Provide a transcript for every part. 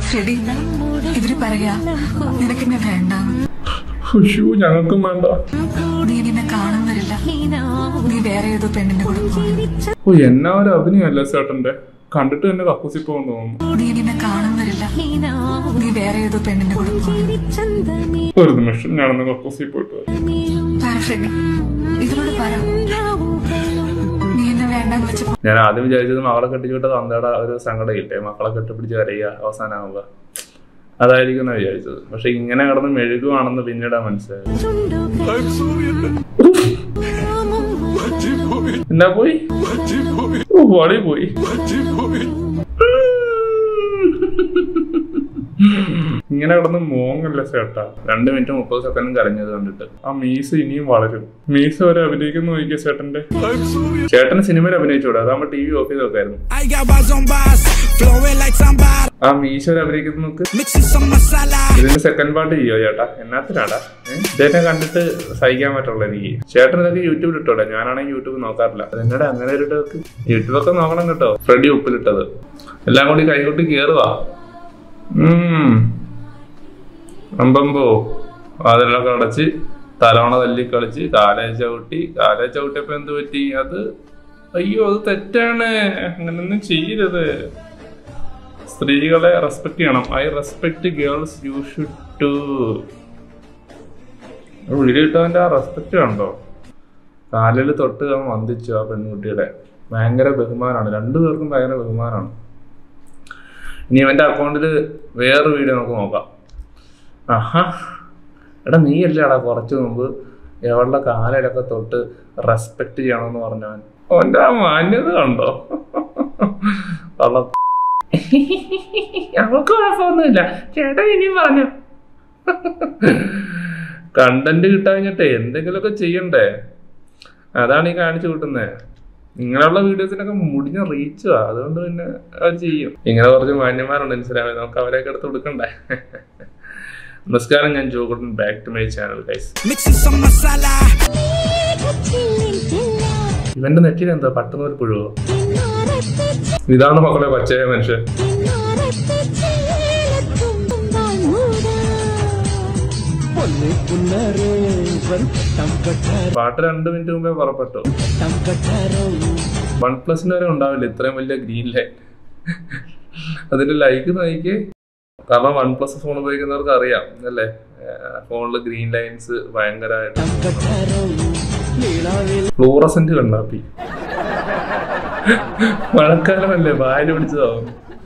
Freddy ഇവര് പറയാ നിനക്കെന്നെ വേണ്ട അയ്യോ ഞങ്ങൾക്കും വേണ്ട നീ നിന്നെ കാണുന്നില്ല നീ വേറെ ഏതോ പെണ്ണിന്റെ കൂടെ പോയി. ഓ എന്നാ ഒരു അഭിനയമല്ല ചേട്ടന്റെ കണ്ടിട്ട് തന്നെ കക്കൂസി പോകുന്നു തോന്നുന്നു നീ നിന്നെ കാണുന്നില്ല നീ വേറെ ഏതോ പെണ്ണിന്റെ കൂടെ പോയി. ഒരു നിമിഷം ഞാനൊന്ന് കക്കൂസി പോയിട്ട് വരാം. പറ ഫ്രെഡി ഇതിനോട് പറ നീ എന്നെ വേണ്ടെന്ന് വെച്ചപ്പോ ഞാൻ ആദ്യം വിചാരിച്ചത് മകളെ കെട്ടിച്ചുവിട്ട തന്തയുടെ ഒരു സങ്കടമില്ലേ മക്കളെ കെട്ടിപ്പിടിച്ച് കരയുക അവസാനമാവുക അതായിരിക്കും എന്നാ വിചാരിച്ചത് പക്ഷെ ഇങ്ങനെ കിടന്ന് മെഴുകുവാണെന്ന് പിന്നീടാ മനസ്സിലായത് എന്നാ പോയി ഓ വളി പോയി ഇങ്ങനെ കിടന്ന് മോങ്ങല്ല ചേട്ടാ രണ്ട് മിനിറ്റ് മുപ്പത് സെക്കൻഡും കരഞ്ഞത് കണ്ടിട്ട് ആ മീസ് ഇനിയും വളരും മീസ് വരെ അഭിനയിക്കുന്ന നോക്കിയ ചേട്ടന്റെ ചേട്ടന് സിനിമയിൽ അഭിനയിച്ചൂടെ അതാകുമ്പോ ടി വി ഓഫ് ചെയ്ത് വെക്കായിരുന്നു I got bars on bars, flowing like somebody, ആ മീശ വരെ അഭിനയിക്കുന്ന നോക്ക് mixing some masala. ഇതിന്റെ സെക്കൻഡ് പാർട്ട് ചെയ്യോ ചേട്ടാ എന്നാത്തിനാടാ ഏഹ്? ഇതൊക്കെ കണ്ടിട്ട് സഹിക്കാൻ പറ്റുള്ള എനിക്ക് ചേട്ടൻ ഇതൊക്കെ യൂട്യൂബിൽ ഇട്ടോടെ ഞാനാണെങ്കിൽ യൂട്യൂബ് നോക്കാറില്ല അതെന്നടാ അങ്ങനെ ഒരു ഇതൊക്കെ യൂട്യൂബൊക്കെ നോക്കണം കേട്ടോ ഫ്രെഡി ഉപ്പിലിട്ടത് എല്ലാം കൂടി കൈകൊട്ടി കേറുവാ ഉം അമ്പമ്പോ അതിലൊക്കെ അടച്ച് തലവണ തല്ലി കളിച്ച് കാലേ ചവിട്ടി കാലേ ചവിട്ടിയപ്പോ എന്ത് പറ്റി അത് അയ്യോ അത് തെറ്റാണ് അങ്ങനൊന്നും ചെയ്യരുത് സ്ത്രീകളെ റെസ്പെക്ട് ചെയ്യണം I respect girls you should to video ഇട്ടവന്റെ ആ റെസ്പെക്ട് കണ്ടോ കാലിൽ തൊട്ട് അവൻ വന്ദിച്ചു ആ പെൺകുട്ടിയുടെ ഭയങ്കര ബഹുമാനമാണ് രണ്ടുപേർക്കും ഭയങ്കര ബഹുമാനമാണ് ഇനി ഇവന്റെ അക്കൗണ്ടിൽ വേറെ വീഡിയോ നമുക്ക് നോക്കാം ആഹാ എടാ നീ അല്ലേടാ കുറച്ച് മുമ്പ് എവളുടെ കാലിലൊക്കെ തൊട്ട് റെസ്പെക്ട് ചെയ്യണമെന്ന് പറഞ്ഞവൻ അവന്റെ ആ മാന്യത കണ്ടോ കള്ള അവൾക്ക് കുഴപ്പമൊന്നുമില്ല ചേട്ടൻ ഇനിയും പറഞ്ഞു കണ്ടന്റ് കിട്ടാഞ്ഞിട്ടേ എന്തെങ്കിലുമൊക്കെ ചെയ്യണ്ടേ അതാണ് ഈ കാണിച്ചു കൂട്ടുന്നത് ഇങ്ങനെയുള്ള വീഡിയോസിനൊക്കെ മുടിഞ്ഞ റീച്ചുവാ അതുകൊണ്ട് പിന്നെ അവർ ചെയ്യും ഇങ്ങനെ കുറച്ച് മാന്യന്മാരുണ്ട് ഇൻസ്റ്റാഗ്രാമിൽ നമുക്ക് അവരെയൊക്കെ എടുത്ത് കൊടുക്കണ്ടേ നമസ്കാരം ഞാൻ Jokuttan back to my channel guys Mixing some masala. ഇവന്റെ നെറ്റിൽ എന്താ പട്ടുന്നൊരു പുഴുവോ ഇതാണ് മക്കളെ പച്ചയായ മനുഷ്യൻ പാട്ട് രണ്ട് മിനിറ്റ് മുമ്പേ പുറപ്പെട്ടു വൺ പ്ലസിന് വരെ ഉണ്ടാവില്ല ഇത്രയും വലിയ ഗ്രീൻ ലൈൻ അതിന്റെ ലൈക്ക് നോക്കിക്കേ കാരണം വൺ പ്ലസ് ഫോൺ ഉപയോഗിക്കുന്നവർക്ക് അറിയാം അല്ലേ ഫോണിൽ ഗ്രീൻ ലൈൻസ് ഭയങ്കരമായിട്ട് ഫ്ലൂറസെന്റ് കണ്ടാപ്പി മഴക്കാലമല്ലേ വായിൽ പിടിച്ചതാവും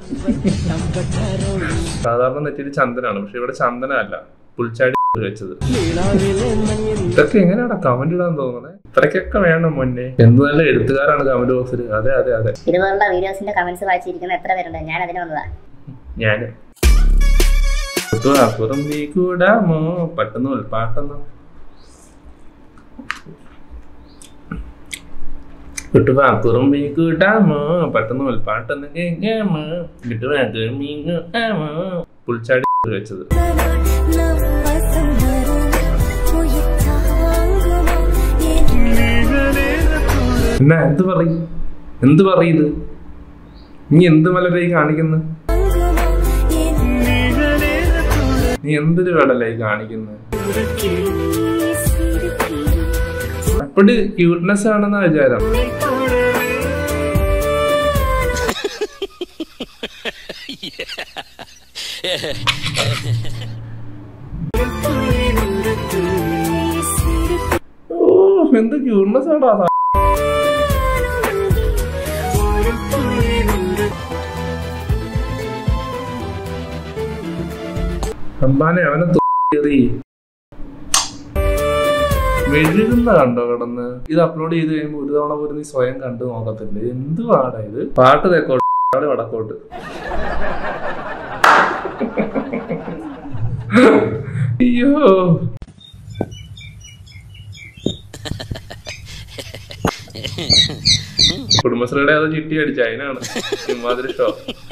സാധാരണ നെറ്റിയിൽ ചന്ദനാണ് പക്ഷെ ഇവിടെ ചന്ദനമല്ല പുൽച്ചാടി വെച്ചത് ഇതൊക്കെ എങ്ങനെയാണ് കമന്റ് ഇടാൻ തോന്നുന്നത് ഇത്രയ്ക്കൊക്കെ വേണം മുന്നേ എന്ത് നല്ല എഴുത്തുകാരാണ് കമന്റ് ബോക്സിൽ അതെ അതെ അതെ ഇതുപോലുള്ള വീഡിയോസിന്റെ കമന്റ്സ് വായിച്ചിരിക്കുന്ന എത്ര പേരുണ്ട് ഞാൻ അതിന് വന്നതാ ഞാന് അപ്പുറം നീ കൂടാമോ പെട്ടെന്ന് പാട്ടെന്നോ കിട്ടുവാക്കുറും മീ കൂട്ടാമോ പെട്ടെന്ന് പാട്ടെന്ന് കേൾക്കാമോ കിട്ടുവാക്കുറും മീ കൂട്ടാമോ പുൽച്ചാടി വെച്ചത് എന്നാ എന്ത് പറയും എന്ത് പറയത് നീ എന്ത് മലരായി കാണിക്കുന്നു നീ എന്തൊരു വേടലായി കാണിക്കുന്നത് അപ്പടി ക്യൂട്ട്നെസ് ആണെന്ന വിചാരം ഓ എന്ത് ക്യൂട്ട്നെസ് ആടാ സാ- അമ്പാനെ അവനെ തോറി മെഴുകുന്ന കണ്ടോ കിടന്ന് ഇത് അപ്ലോഡ് ചെയ്ത് കഴിയുമ്പോ ഒരു തവണ പോലും നീ സ്വയം കണ്ടു നോക്കത്തില്ല എന്ത് പാടാ ഇത് പാട്ട് തെക്കോട്ട് പാട് വടക്കോട്ട് അയ്യോ കുടുംബശ്രീയുടെ അത് ചിട്ടി അടിച്ച അതിനാണ് ഇമാതിരി ഷോ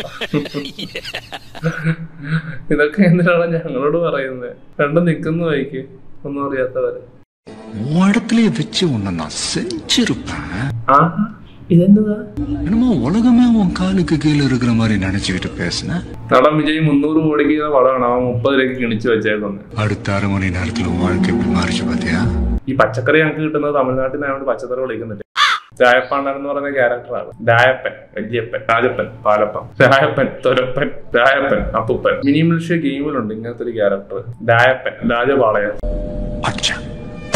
ഇതൊക്കെ എന്തിനാണ് ഞങ്ങളോട് പറയുന്നത് രണ്ടും നിൽക്കുന്നു വൈക്ക് ഒന്നും അറിയാത്തവരെ உன் இடத்துலயே வச்சு உன்னை நான் செஞ்சிருப்பேன் ആ ഇതെന്താ என்னமோ உலகமே உன் காலுக்கு கீழே இருக்கிற மாதிரி நினைச்சுக்கிட்டு பேசுன നടൻ വിജയ് മുന്നൂറ് കോടിക്ക് ചെയ്ത പടമാണ് അവൻ മുപ്പത് രൂപയ്ക്ക് കിണിച്ചു വെച്ചേക്കുന്നത് அடுத்த அரை மணி நேரத்துல உன் வாழ்க்கை எப்படி மாறிச்சு பாத்தியா ഈ പച്ചക്കറി ഞങ്ങൾക്ക് കിട്ടുന്നത് തമിഴ്നാട്ടിൽ നിന്ന് ആയതുകൊണ്ട് പച്ചക്കറി വിളിക്കുന്നില്ല രായപ്പാണ്ടൻ എന്ന് പറയുന്ന ക്യാരക്ടറാണ് രായപ്പൻ വല്യപ്പൻ രാജപ്പൻ പാലപ്പൻ രായപ്പൻ തൊരപ്പൻ രായപ്പൻ അപ്പുപ്പൻ മിനി മിൽഷ്യ ഗെയിമിലുണ്ട് ഇങ്ങനത്തെ ഒരു ക്യാരക്ടർ രായപ്പൻ രാജപാളയ அச்சா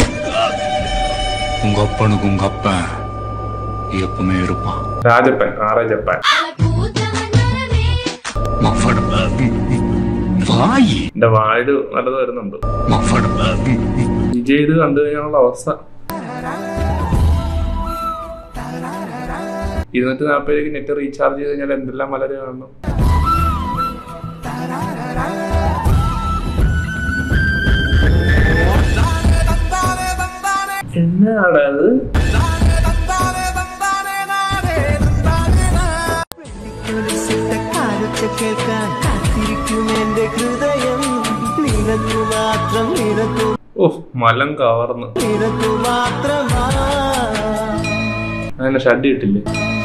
உங்க அப்பனுக்கு உங்க அப்பன் எப்பவுமே இருப்பான் രാജപ്പൻ ആറേ ജപ്പാൻ மஃபடம் வாயி എന്റെ വായില് നല്ലത് വരുന്നുണ്ട് மஃபடம் വിജയ് ഇത് കണ്ടു കഴിഞ്ഞാലുള്ള അവസ്ഥ ഇരുന്നൂറ്റി നാൽപ്പത് രൂപയ്ക്ക് നെറ്റ് റീചാർജ് ചെയ്ത് കഴിഞ്ഞാൽ എന്തെല്ലാം മലര് കാണണം എന്നാടാ അത് കാലത്ത് കേൾക്കാൻ കാത്തിരിക്കും എന്റെ ഹൃദയം നിനക്കു മാത്രം നിനക്കു ഓഹ് മലം കവർന്ന് നിനക്കു മാത്രമാ അങ്ങനെ ഷഡ് കിട്ടില്ലേ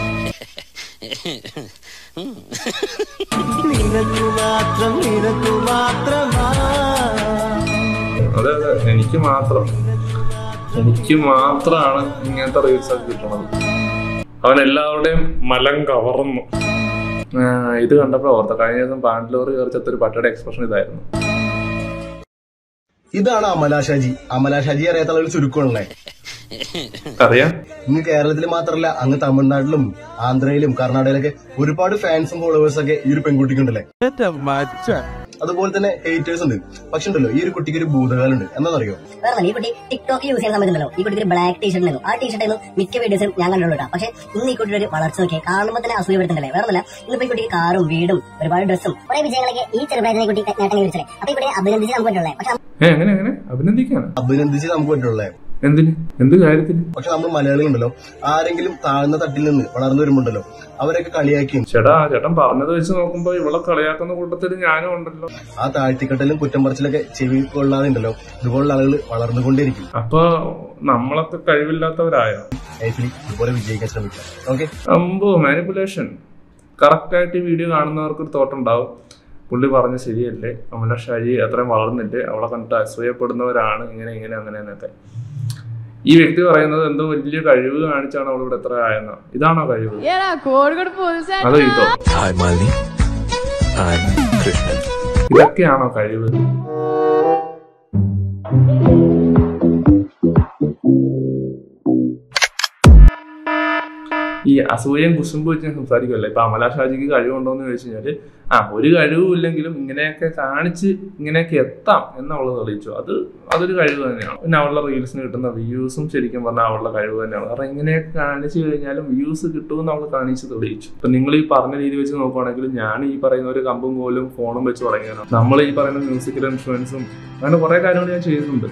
നിനക്കു മാത്രം നിനക്കു മാത്രമാ അതെ അതെ എനിക്ക് മാത്രം എനിക്ക് മാത്രമാണ് ഇങ്ങനത്തെ റീൽസ് ഒക്കെ കിട്ടണത് അവൻ എല്ലാവരുടെയും മലം കവർന്നു ആ, ഇത് കണ്ടപ്പോൾ ഓർത്ത കഴിഞ്ഞ ദിവസം പാൻഡലോറ് കയറിച്ചത്തൊരു പട്ടയുടെ എക്സ്പ്രഷൻ ഇതായിരുന്നു ഇതാണ് അമലാഷാജി അമലാഷാജി അറിയാത്ത ആളുകൾ ചുരുക്കമുള്ളേ അറിയാം ഇന്ന് കേരളത്തിൽ മാത്രമല്ല അങ്ങ് തമിഴ്നാട്ടിലും ആന്ധ്രയിലും കർണാടകയിലൊക്കെ ഒരുപാട് ഫാൻസും ഫോളോവേഴ്സ് ഒക്കെ ഈ ഒരു പെൺകുട്ടിക്കുണ്ടല്ലേ അതുപോലെ തന്നെ ഹേറ്റേഴ്സ് ഉണ്ട് പക്ഷെ ഉണ്ടല്ലോ ഈ ഒരു കുട്ടിക്ക് ഒരു ഭൂതകാലുണ്ട് എന്താണെന്നറിയോ വേറെ ഈ കുട്ടി ടിക്ടോക്ക് യൂസ് ചെയ്യുന്ന സമയത്തുണ്ടല്ലോ ഈ കുട്ടിക്ക് ഒരു ബ്ലാക്ക് ടീഷർട്ട് ഉണ്ടായിരുന്നു ആ ടീഷർട്ടായിരുന്നു മിക്ക വീഡിയോസും ഞാൻ കണ്ടുള്ളൂ കേട്ടോ പക്ഷെ ഇന്ന് ഈ കുട്ടിയുടെ ഒരു വളർച്ച നോക്കിയാൽ കാണുമ്പോൾ തന്നെ അസൂയപ്പെടുത്തുന്നില്ലേ വേറെ ഒന്നുമില്ല ഇന്നിപ്പോ ഈ കുട്ടിക്ക് കാറും വീടും ഒരുപാട് ഡ്രസ്സും കുറെ വിജയങ്ങളൊക്കെ ഈ ചെറുപ്രായത്തിലെ കുട്ടി നേട്ടം കൈവരിച്ചത് അപ്പൊ ഇവിടെ അഭിനന്ദിച്ച് നമുക്ക് പറ്റുള്ളൂ പക്ഷെ ഏ എങ്ങനെ എങ്ങനെ അഭിനന്ദിക്കാണ് അഭിനന്ദിച്ച് നമുക്ക് പറ്റുള്ളേ എന്തിന് എന്ത് കാര്യത്തിന് പക്ഷെ നമ്മൾ മലയാളികളുണ്ടല്ലോ ആരെങ്കിലും താഴ്ന്ന തട്ടിൽ നിന്ന് വളർന്നു വരുമ്പോണ്ടല്ലോ അവരൊക്കെ കളിയാക്കിയും ചേട്ടാ ചേട്ടൻ പറഞ്ഞത് വെച്ച് നോക്കുമ്പോ ഇവളെ കളിയാക്കുന്ന കൂട്ടത്തിൽ ഞാനും ഉണ്ടല്ലോ ആ താഴ്ത്തിക്കെട്ടലും കുറ്റം പറച്ചിലൊക്കെ ചെവി കൊള്ളാതെ ഉണ്ടല്ലോ ഇതുപോലുള്ള ആളുകൾ വളർന്നുകൊണ്ടേയിരിക്കും അപ്പൊ നമ്മളൊക്കെ കഴിവില്ലാത്തവരായോ ലൈഫിൽ ഇതുപോലെ വിജയിക്കാൻ ശ്രമിക്കാം ഓക്കെ അമ്പോ മാനിപ്പുലേഷൻ കറക്റ്റ് ആയിട്ട് ഈ വീഡിയോ കാണുന്നവർക്ക് ഒരു തോട്ടുണ്ടാവും പുള്ളി പറഞ്ഞ ശരിയല്ലേ അമല ഷാജി അത്രയും വളർന്നില്ലേ അവളെ കണ്ടിട്ട് അസൂയപ്പെടുന്നവരാണ് ഇങ്ങനെ ഇങ്ങനെ അങ്ങനെ എന്നൊക്കെ ഈ വ്യക്തി പറയുന്നത് എന്തോ വലിയ കഴിവ് കാണിച്ചാണ് അവൾ ഇവിടെ എത്ര ആയെന്ന് ഇതാണോ കഴിവ് അതോ ഇതോ ഹായ് മാലിനി ഐ കൃഷ്ണൻ ഇതൊക്കെയാണോ കഴിവ് ഈ അസൂയയും കുസുമ്പ് വെച്ച് ഞാൻ സംസാരിക്കുമല്ലോ ഇപ്പൊ അമല ഷാജിക്ക് കഴിവുണ്ടോ എന്ന് ചോദിച്ചു കഴിഞ്ഞാല് ആ ഒരു കഴിവും ഇല്ലെങ്കിലും ഇങ്ങനെയൊക്കെ കാണിച്ച് ഇങ്ങനെയൊക്കെ എത്താം എന്ന് അവള് തെളിയിച്ചു അത് അതൊരു കഴിവ് തന്നെയാണ് പിന്നെ അവളുടെ റീൽസിന് കിട്ടുന്ന വ്യൂസും ശരിക്കും പറഞ്ഞാൽ അവളുടെ കഴിവ് തന്നെയാണ് കാരണം ഇങ്ങനെയൊക്കെ കാണിച്ചു കഴിഞ്ഞാലും വ്യൂസ് കിട്ടുമെന്ന് അവൾ കാണിച്ച് തെളിയിച്ചു ഇപ്പൊ നിങ്ങൾ ഈ പറഞ്ഞ രീതി വെച്ച് നോക്കുവാണെങ്കിൽ ഞാൻ ഈ പറയുന്ന ഒരു കമ്പും കോലും ഫോണും വെച്ച് തുടങ്ങിയാണ് നമ്മൾ ഈ പറയുന്ന മ്യൂസിക്കൽ ഇൻഫ്ലുവൻസും അങ്ങനെ കുറെ കാര്യങ്ങൾ ഞാൻ ചെയ്തിട്ടുണ്ട്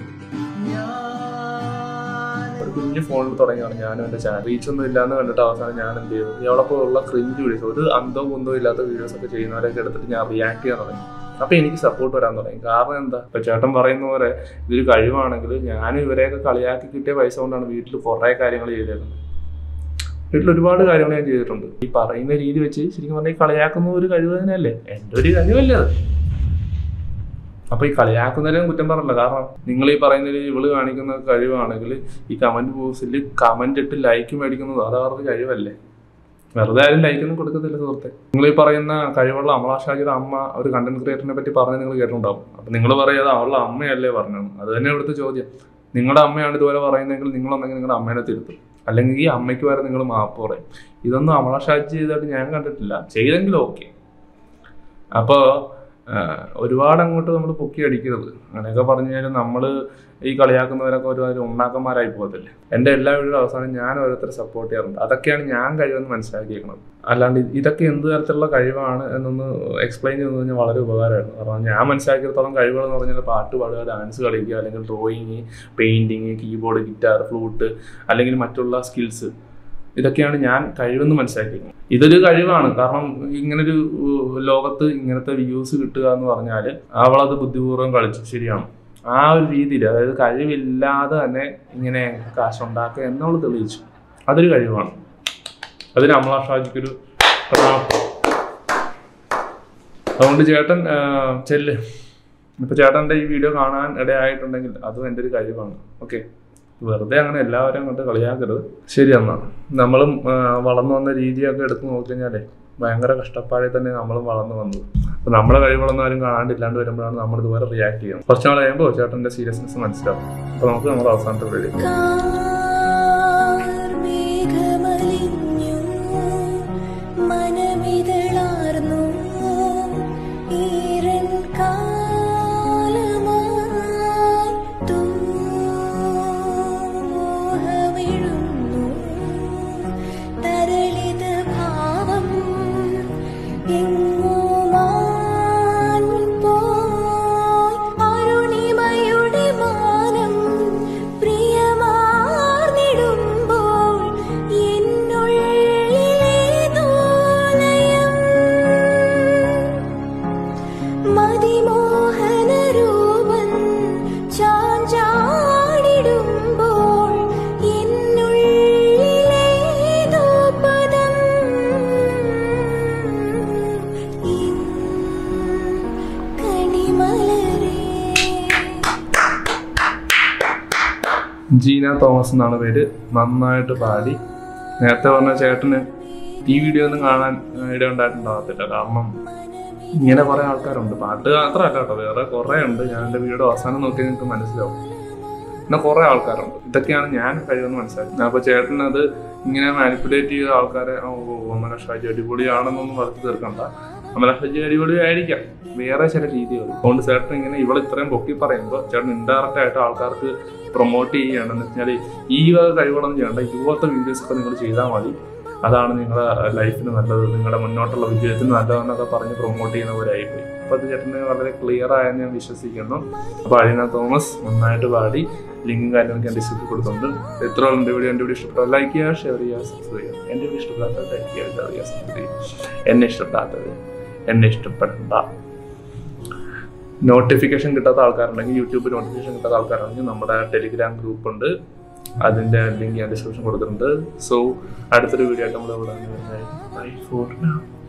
ഒരു കുഞ്ഞു ഫോണിൽ തുടങ്ങിയാണ് ഞാനും എന്റെ ചാനൽ റീച്ച് ഒന്നും ഇല്ലാന്ന് കണ്ടിട്ട് അവസാനം ഞാൻ എന്ത് ചെയ്തു ഇവളൊപ്പം ഉള്ള ക്രിഞ്ച് വീഡിയോസ് ഒരു അന്തോ കുന്തോ ഇല്ലാത്ത വീഡിയോസ് ഒക്കെ ചെയ്യുന്നവരൊക്കെ എടുത്തിട്ട് ഞാൻ റിയാക്ട് ചെയ്യാൻ തുടങ്ങി അപ്പൊ എനിക്ക് സപ്പോർട്ട് വരാൻ തുടങ്ങി കാരണം എന്താ ഇപ്പൊ ചേട്ടൻ പറയുന്ന പോലെ ഇതൊരു കഴിവാണെങ്കിൽ ഞാൻ ഇവരെയൊക്കെ കളിയാക്കി കിട്ടിയ പൈസ കൊണ്ടാണ് വീട്ടിൽ കുറെ കാര്യങ്ങൾ ചെയ്തേക്കുന്നത് വീട്ടിൽ ഒരുപാട് കാര്യങ്ങൾ ഞാൻ ചെയ്തിട്ടുണ്ട് ഈ പറയുന്ന രീതി വെച്ച് ശരിക്കും പറഞ്ഞാൽ ഈ കളിയാക്കുന്ന ഒരു കഴിവ് തന്നെയല്ലേ എൻ്റെ ഒരു കഴിവല്ലേ അത് അപ്പൊ ഈ കളിയാക്കുന്നതിനും കുറ്റം പറഞ്ഞില്ല കാരണം നിങ്ങൾ ഈ പറയുന്നതിൽ ഇവള് കാണിക്കുന്ന കഴിവാണെങ്കിൽ ഈ കമന്റ് ബോക്സിൽ കമന്റ് ഇട്ട് ലൈക്ക് മേടിക്കുന്നത് അത് അവർക്ക് കഴിവല്ലേ വെറുതെ ആരും ലൈക്കൊന്നും കൊടുക്കത്തില്ല സുഹൃത്തെ നിങ്ങൾ ഈ പറയുന്ന കഴിവുള്ള അമല ഷാജിയുടെ അമ്മ ഒരു കണ്ടന്റ് ക്രിയേറ്ററിനെ പറ്റി പറഞ്ഞ് നിങ്ങൾ കേട്ടിട്ടുണ്ടാവും അപ്പൊ നിങ്ങൾ പറയാതെ അവളുടെ അമ്മയല്ലേ പറഞ്ഞത് അത് തന്നെ ഇവിടുത്തെ ചോദ്യം നിങ്ങളുടെ അമ്മയാണ് ഇതുപോലെ പറയുന്നതെങ്കിൽ നിങ്ങളൊന്നെങ്കിൽ നിങ്ങളുടെ അമ്മേനെ തിരുത്തും അല്ലെങ്കിൽ ഈ അമ്മയ്ക്ക് വരെ നിങ്ങൾ മാപ്പ് പറയും ഇതൊന്നും അമല ഷാജി ചെയ്തതായിട്ട് ഞാൻ കണ്ടിട്ടില്ല ചെയ്തെങ്കിലും ഓക്കെ അപ്പോൾ ഒരുപാട് അങ്ങോട്ട് നമ്മൾ പൊക്കി അടിക്കരുത് അങ്ങനെയൊക്കെ പറഞ്ഞു കഴിഞ്ഞാൽ നമ്മൾ ഈ കളിയാക്കുന്നവരൊക്കെ ഒരുപാട് ഉണ്ടാക്കന്മാരായി പോകത്തില്ലേ എൻ്റെ എല്ലാ വീഡിയോ അവസാനം ഞാൻ ഓരോരുത്തരെ സപ്പോർട്ട് ചെയ്യാറുണ്ട് അതൊക്കെയാണ് ഞാൻ കഴിവെന്ന് മനസ്സിലാക്കിയേക്കുന്നത് അല്ലാണ്ട് ഇത് ഇതൊക്കെ എന്ത് തരത്തിലുള്ള കഴിവാണ് എന്നൊന്ന് എക്സ്പ്ലെയിൻ ചെയ്തു കഴിഞ്ഞാൽ വളരെ ഉപകാരമായിരുന്നു കാരണം ഞാൻ മനസ്സിലാക്കിയിടത്തോളം കഴിവുകൾ എന്ന് പറഞ്ഞാൽ പാട്ട് പാടുക ഡാൻസ് കളിക്കുക അല്ലെങ്കിൽ drawing painting keyboard guitar flute അല്ലെങ്കിൽ മറ്റുള്ള സ്കിൽസ് ഇതൊക്കെയാണ് ഞാൻ കഴിവെന്ന് മനസ്സിലാക്കിയിരിക്കുന്നത് ഇതൊരു കഴിവാണ് കാരണം ഇങ്ങനൊരു ഉം, ലോകത്ത് ഇങ്ങനത്തെ വ്യൂസ് കിട്ടുക എന്ന് പറഞ്ഞാൽ അവളത് ബുദ്ധിപൂർവ്വം കളിച്ചു ശരിയാണ് ആ ഒരു രീതിയിൽ അതായത് കഴിവില്ലാതെ തന്നെ ഇങ്ങനെ കാശുണ്ടാക്കുക എന്നവൾ തെളിയിച്ചു അതൊരു കഴിവാണ് അതിന് അമല ഷാജിക്കൊരു പ്രണാമം അതുകൊണ്ട് ചേട്ടൻ ആ, ചെല്ല് ഇപ്പൊ ചേട്ടൻ്റെ ഈ വീഡിയോ കാണാൻ ഇടയായിട്ടുണ്ടെങ്കിൽ അതും എൻ്റെ ഒരു കഴിവാണ് ഓക്കെ വെറുതെ അങ്ങനെ എല്ലാവരും കൊണ്ട് കളിയാക്കരുത് ശരി എന്നാ നമ്മളും ആ, വളർന്നു വന്ന രീതിയൊക്കെ എടുത്ത് നോക്കിക്കഴിഞ്ഞാലേ ഭയങ്കര കഷ്ടപ്പാടിൽ തന്നെ നമ്മളും വളർന്നു വന്നത് അപ്പൊ നമ്മളെ കഴിവുകളൊന്നും ആരും കാണാണ്ടില്ലാണ്ട് വരുമ്പോഴാണ് നമ്മൾ ഇതുപോലെ റിയാക്ട് ചെയ്യുന്നത് കുറച്ച് നാൾ കഴിയുമ്പോൾ ചേട്ടൻ്റെ സീരിയസ്നെസ് മനസ്സിലാവും അപ്പൊ നമുക്ക് നമ്മുടെ അവസാനത്തെ വീഡിയോ കാർമേഘമലിഞ്ഞു മനമിതളാർന്നു ഈരൻ കാലമായി മോഹമിഴുന്നു തരളിത ഭാവം എങ്ങോ മാഞ്ഞുപോയി അരുണിമയുടെ മാനം പ്രിയമാർന്നിടുമ്പോൾ എന്നുള്ളിലേതോ ലയം മതിമോഹനരൂപൻ ചാഞ്ചാടിടുമ്പോൾ എന്നുള്ളിലേതോ പദം ഇൻ കണിമലരേ ജീന തോമസ് എന്നാണ് പേര് നന്നായിട്ട് പാടി നേരത്തെ പറഞ്ഞ ചേട്ടന് ഈ വീഡിയോ ഒന്നും കാണാൻ ആ, ഇടയുണ്ടായിട്ടുണ്ടാകത്തില്ല കാരണം ഇങ്ങനെ കുറെ ആൾക്കാരുണ്ട് പാട്ട് മാത്രമല്ല കേട്ടോ വേറെ കുറെ ഉണ്ട് ഞാൻ എൻ്റെ വീഡിയോ അവസാനം നോക്കി നിങ്ങൾക്ക് മനസ്സിലാവും പിന്നെ കുറെ ആൾക്കാരുണ്ട് ഇതൊക്കെയാണ് ഞാൻ കഴിവെന്ന് മനസ്സിലാക്കി അപ്പൊ ചേട്ടൻ അത് ഇങ്ങനെ മാനിപ്പുലേറ്റ് ചെയ്ത ആൾക്കാരെ ഓ ഓ, അമല ഷാജി അടിപൊളിയാണെന്നൊന്നും വളർത്തി തീർക്കണ്ട അമല ഷാജി അടിപൊളി ആയിരിക്കാം വേറെ ചില രീതികൾ അതുകൊണ്ട് ചേട്ടൻ ഇങ്ങനെ ഇവളെ ഇത്രയും പൊക്കി പറയുമ്പോൾ ചേട്ടൻ ഇൻഡയറക്റ്റ് ആയിട്ട് ആൾക്കാർക്ക് പ്രൊമോട്ട് ചെയ്യുകയാണെന്ന് വെച്ചാൽ ഈ വക കഴിവുകളൊന്നും ചെയ്യണ്ട ഇതുപോലത്തെ വീഡിയോസ് ഒക്കെ നിങ്ങൾ ചെയ്താൽ മതി അതാണ് നിങ്ങളുടെ ലൈഫിന് നല്ലത് നിങ്ങളുടെ മുന്നോട്ടുള്ള വിജയത്തിന് നല്ലതെന്നൊക്കെ പറഞ്ഞ് പ്രൊമോട്ട് ചെയ്യുന്ന പോലെ ആയിപ്പോയി അപ്പോൾ അത് ചേട്ടന് വളരെ ക്ലിയർ ആയെന്ന് ഞാൻ വിശ്വസിക്കുന്നു അപ്പോൾ അലീന തോമസ് നന്നായിട്ട് പാടി ലിങ്കും കാര്യങ്ങളൊക്കെ ഞാൻ ഡിസ്ക്രിപ്ഷൻ കൊടുത്തിട്ടുണ്ട് എത്ര എൻ്റെ വീഡിയോ എൻ്റെ വീഡിയോ ഇഷ്ടപ്പെട്ടാൽ ലൈക്ക് ചെയ്യുക ഷെയർ ചെയ്യുക സബ്സ്ക്രൈബ് ചെയ്യുക എൻ്റെ വീഡിയോ ഇഷ്ടപ്പെടാത്തത് ലൈക്ക് ചെയ്യുക ഷെയർ ചെയ്യുക സബ്സ്ക്രൈബ് ചെയ്യുക എന്നെ ഇഷ്ടപ്പെടാത്തത് എന്നെ ഇഷ്ടപ്പെടണ്ട നോട്ടിഫിക്കേഷൻ കിട്ടാത്ത ആൾക്കാരുണ്ടെങ്കിൽ യൂട്യൂബ് നോട്ടിഫിക്കേഷൻ കിട്ടാത്ത ആൾക്കാരുണ്ടെങ്കിൽ നമ്മുടെ ടെലിഗ്രാം ഗ്രൂപ്പ് ഉണ്ട് അതിൻ്റെ ലിങ്ക് ഞാൻ ഡിസ്ക്രിപ്ഷൻ കൊടുത്തിട്ടുണ്ട് സോ അടുത്തൊരു വീഡിയോ ആയിട്ട് നമ്മൾ ഇവിടെ ബൈ ഫോർ